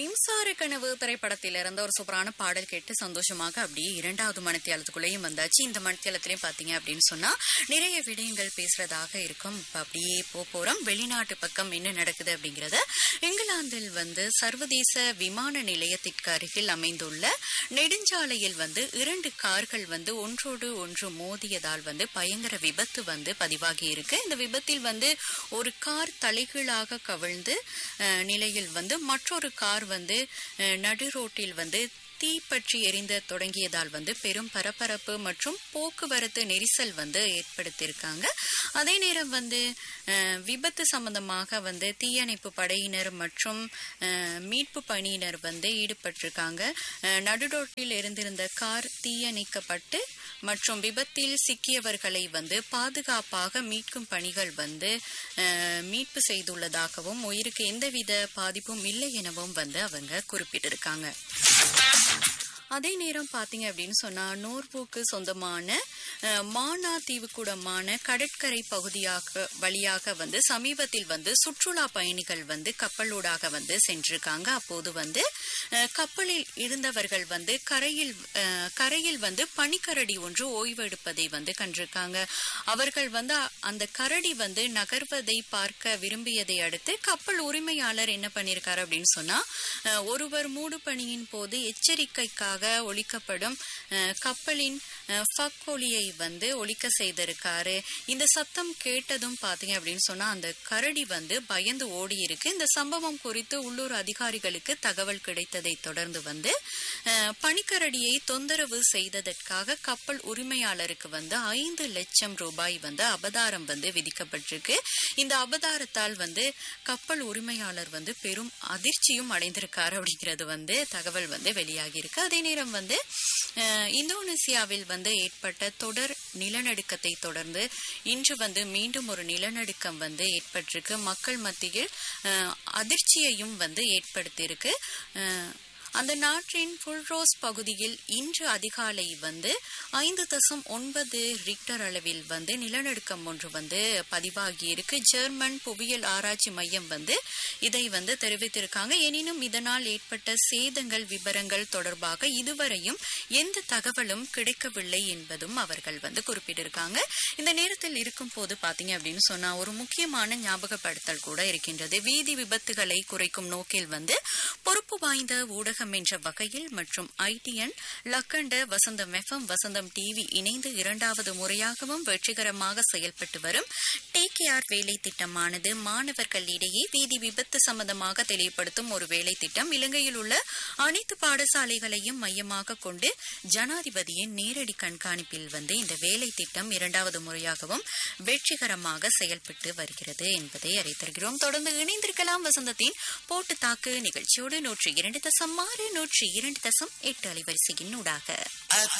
மின்சார கனவு திரைப்படத்தில் இருந்த ஒரு சூப்பரான பாடல் கேட்டு சந்தோஷமாக அப்படியே இரண்டாவது மணித்தியாலத்துக்குள்ளேயும் வந்தாச்சு இந்த மணித்தியாலத்திலையும் பாத்தீங்க அப்படின்னு சொன்னா நிறைய விடயங்கள் பேசுறதாக இருக்கும் இப்ப அப்படியே போ போறோம் வெளிநாட்டு பக்கம் என்ன நடக்குது அப்படிங்கறத இங்கிலாந்தில் வந்து சர்வதேச விமான நிலையத்திற்கு அருகில் அமைந்துள்ள நெடுஞ்சாலையில் வந்து இரண்டு கார்கள் வந்து ஒன்றோடு ஒன்று மோதியதால் வந்து பயங்கர விபத்து வந்து பதிவாகி இருக்கு இந்த விபத்தில் வந்து ஒரு கார் தலைகீழாக கவிழ்ந்து அஹ், நிலையில் வந்து மற்றொரு கார் வந்து அஹ், நடு ரோட்டில் வந்து தீப்பற்றி எரிந்த தொடங்கியதால் வந்து பெரும் பரபரப்பு மற்றும் போக்குவரத்து நெரிசல் வந்து ஏற்படுத்தியிருக்காங்க அதே நேரம் வந்து அஹ், விபத்து சம்பந்தமாக வந்து தீயணைப்பு படையினர் மற்றும் அஹ், மீட்பு பணியினர் வந்து ஈடுபட்டிருக்காங்க அஹ், நடுரோட்டில் இருந்திருந்த கார் தீயணைக்கப்பட்டு மற்றும் விபத்தில் சிக்கியவர்களை வந்து பாதுகாப்பாக மீட்கும் பணிகள் வந்து அஹ், மீட்பு செய்துள்ளதாகவும் உயிருக்கு எந்தவித பாதிப்பும் இல்லை எனவும் வந்து அவங்க குறிப்பிட்டிருக்காங்க அதே நேரம் பாத்தீங்க அப்படின்னு சொன்னா நோர்போக்கு சொந்தமான அஹ், மானா தீவுக்கூடமான கடற்கரை பகுதியாக வழியாக வந்து சமீபத்தில் வந்து சுற்றுலா பயணிகள் வந்து கப்பலூடாக வந்து சென்றிருக்காங்க அப்போது வந்து அஹ், கப்பலில் இருந்தவர்கள் வந்து கரையில் அஹ், கரையில் வந்து பனிக்கரடி ஒன்று ஓய்வெடுப்பதை வந்து கண்டிருக்காங்க அவர்கள் வந்து அ- அந்த கரடி வந்து நகர்வதை பார்க்க விரும்பியதை அடுத்து கப்பல் உரிமையாளர் என்ன பண்ணிருக்காரு அப்படின்னு சொன்னா அஹ், ஒருவர் மூடு பணியின் போது எச்சரிக்கைக்காக ஒலிக்கப்படும் அஹ், கப்பலின் அஹ், ஃபக் ஒலியை வந்து ஒலிக்க செய்திருக்காரு இந்த சத்தம் கேட்டதும் பாத்தீங்க அப்படின்னு சொன்னா அந்த கரடி வந்து பயந்து ஓடி இருக்கு இந்த சம்பவம் குறித்து உள்ளூர் அதிகாரிகளுக்கு தகவல் கிடைத்ததை தொடர்ந்து வந்து அஹ், பனிக்கரடியை தொந்தரவு செய்ததற்காக கப்பல் உரிமையாளருக்கு வந்து ஐந்து லட்சம் ரூபாய் வந்து அபதாரம் வந்து விதிக்கப்பட்டிருக்கு இந்த அபதாரத்தால் வந்து கப்பல் உரிமையாளர் வந்து பெரும் அதிர்ச்சியும் அடைந்திருக்காரு அப்படிங்கிறது வந்து தகவல் வந்து வெளியாகி இருக்கு அதே நேரம் வந்து அஹ், இந்தோனேசியாவில் வந்து ஏற்பட்ட தொடர் நிலநடுக்கத்தை தொடர்ந்து இன்று வந்து மீண்டும் ஒரு நிலநடுக்கம் வந்து ஏற்பட்டிருக்கு மக்கள் மத்தியில் அஹ், அதிர்ச்சியையும் வந்து ஏற்படுத்தியிருக்கு அஹ், அந்த நாட்டின் புல்ரோஸ் பகுதியில் இன்று அதிகாலை வந்து ஐந்து தசம் ஒன்பது ரிக்டர் அளவில் வந்து நிலநடுக்கம் ஒன்று வந்து பதிவாகி இருக்கு ஜெர்மன் புவியியல் ஆராய்ச்சி மையம் வந்து இதை வந்து தெரிவித்திருக்காங்க எனினும் இதனால் ஏற்பட்ட சேதங்கள் விவரங்கள் தொடர்பாக இதுவரையும் எந்த தகவலும் கிடைக்கவில்லை என்பதும் அவர்கள் வந்து குறிப்பிட்டிருக்காங்க இந்த நேரத்தில் இருக்கும் போது பாத்தீங்க அப்படின்னு சொன்னா ஒரு முக்கியமான ஞாபகப்படுத்தல் கூட இருக்கின்றது வீதி விபத்துகளை குறைக்கும் நோக்கில் வந்து பொறுப்பு வாய்ந்த ஊடகம் என்ற வகையில் மற்றும் ITN Lakhanda Vasantham FM Vasantham TV இணைந்து இரண்டாவது முறையாகவும் வெற்றிகரமாக செயல்பட்டு வரும் டேக் கேஆர் வேலை திட்டமானது மாணவர்களிடையே வீதி விபத்து சம்பந்தமாக தெளிவுபடுத்தும் ஒரு வேலை திட்டம் இலங்கையில் உள்ள அனைத்து பாடசாலைகளையும் மையமாக கொண்டு ஜனாதிபதியின் நேரடி கண்காணிப்பில் வந்து இந்த வேலை திட்டம் இரண்டாவது முறையாகவும் வெற்றிகரமாக செயல்பட்டு வருகிறது என்பதை அறித்தருகிறோம் தொடர்ந்து இணைந்திருக்கலாம் வசந்தத்தின் போட்டு தாக்கு நிகழ்ச்சியோடு நூற்றி இரண்டு தசம் ஆறு நூற்றி இரண்டு தசம் எட்டு அலைவரிசையின் ஊடாக